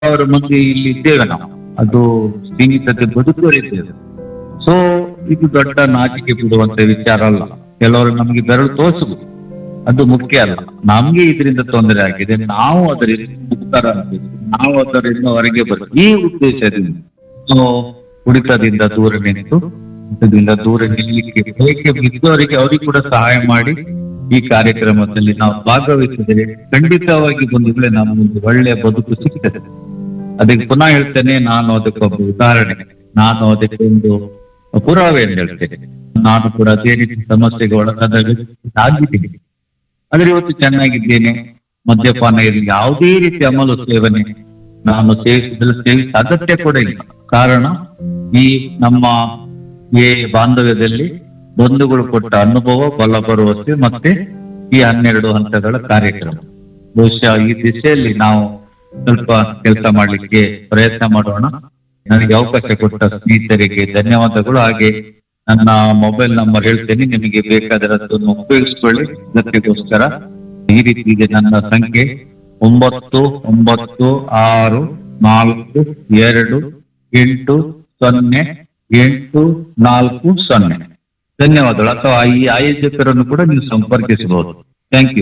ಸಾವಿರ ಮಂದಿ ಇಲ್ಲಿ ಇದ್ದೇವೆ ನಾವು ಅದು ಸೀಮಿತತೆ ಬದುಕುವರಿದ್ದೇವೆ ಸೊ ಇದು ದೊಡ್ಡ ನಾಚಿಕೆ ಬಿಡುವಂತ ವಿಚಾರ ಅಲ್ಲ ಕೆಲವರು ನಮಗೆ ಬೆರಳು ತೋರಿಸಬಹುದು ಅದು ಮುಖ್ಯ ಅಲ್ಲ ನಮ್ಗೆ ಇದರಿಂದ ತೊಂದರೆ ಆಗಿದೆ ನಾವು ಅದರಿಂದ ಮುಕ್ತರಾಗಬೇಕು ನಾವು ಅದರಿಂದ ಹೊರಗೆ ಬರಬೇಕು ಈ ಉದ್ದೇಶದಿಂದ ನಾವು ಕುಡಿತದಿಂದ ದೂರ ನಿಂತು ಕುಡಿತದಿಂದ ದೂರ ನಿಲ್ಲಲಿಕ್ಕೆ ಬೇಕೆ ಬಿದ್ದವರಿಗೆ ಅವರಿಗೆ ಕೂಡ ಸಹಾಯ ಮಾಡಿ ಈ ಕಾರ್ಯಕ್ರಮದಲ್ಲಿ ನಾವು ಭಾಗವಹಿಸಿದರೆ ಖಂಡಿತವಾಗಿ ಬಂಧುಗಳೇ ನಮಗೊಂದು ಒಳ್ಳೆಯ ಬದುಕು ಸಿಗ್ತದೆ ಅದಕ್ಕೆ ಪುನಃ ಹೇಳ್ತೇನೆ ನಾನು ಅದಕ್ಕೊಬ್ಬ ಉದಾಹರಣೆ ನಾನು ಅದಕ್ಕೆ ಒಂದು ಪುರಾವೆ ಅಂತ ಹೇಳ್ತೇನೆ ನಾನು ಕೂಡ ಅದೇ ರೀತಿ ಸಮಸ್ಯೆಗೆ ಒಳಗಾದ ವ್ಯಕ್ತಿ ಆಗಿದ್ದೀನಿ ಆದ್ರೆ ಇವತ್ತು ಚೆನ್ನಾಗಿದ್ದೇನೆ ಮದ್ಯಪಾನ ಇರಲಿ ಯಾವುದೇ ರೀತಿ ಅಮಲು ಸೇವನೆ ನಾನು ಸೇವಿಸಿದ್ರೆ ಸೇವಿಸ ಅಗತ್ಯ ಕೂಡ ಇಲ್ಲ ಕಾರಣ ಈ ನಮ್ಮ ಈ ಬಾಂಧವ್ಯದಲ್ಲಿ ಬಂಧುಗಳು ಕೊಟ್ಟ ಅನುಭವ ಬಲ ಭರವಸೆ ಮತ್ತೆ ಈ ಹನ್ನೆರಡು ಹಂತಗಳ ಕಾರ್ಯಕ್ರಮ ಬಹುಶಃ ಈ ದಿಶೆಯಲ್ಲಿ ನಾವು ಸ್ವಲ್ಪ ಕೆಲಸ ಮಾಡ್ಲಿಕ್ಕೆ ಪ್ರಯತ್ನ ಮಾಡೋಣ ನನಗೆ ಅವಕಾಶ ಕೊಟ್ಟ ಸ್ನೇಹಿತರಿಗೆ ಧನ್ಯವಾದಗಳು ಹಾಗೆ ನನ್ನ ಮೊಬೈಲ್ ನಂಬರ್ ಹೇಳ್ತೇನೆ ನಿಮಗೆ ಬೇಕಾದರದನ್ನು ಉಪಯೋಗಿಸ್ಕೊಳ್ಳಿ ಅದಕ್ಕೋಸ್ಕರ ಈ ರೀತಿ ಇದೆ ನನ್ನ ಸಂಖ್ಯೆ ಒಂಬತ್ತು ಒಂಬತ್ತು ಆರು ನಾಲ್ಕು ಎರಡು ಎಂಟು ಸೊನ್ನೆ ಎಂಟು ನಾಲ್ಕು ಸೊನ್ನೆ ಧನ್ಯವಾದಗಳು ಅಥವಾ ಈ ಆಯೋಜಕರನ್ನು ಕೂಡ ನೀವು ಸಂಪರ್ಕಿಸಬಹುದು ಥ್ಯಾಂಕ್ ಯು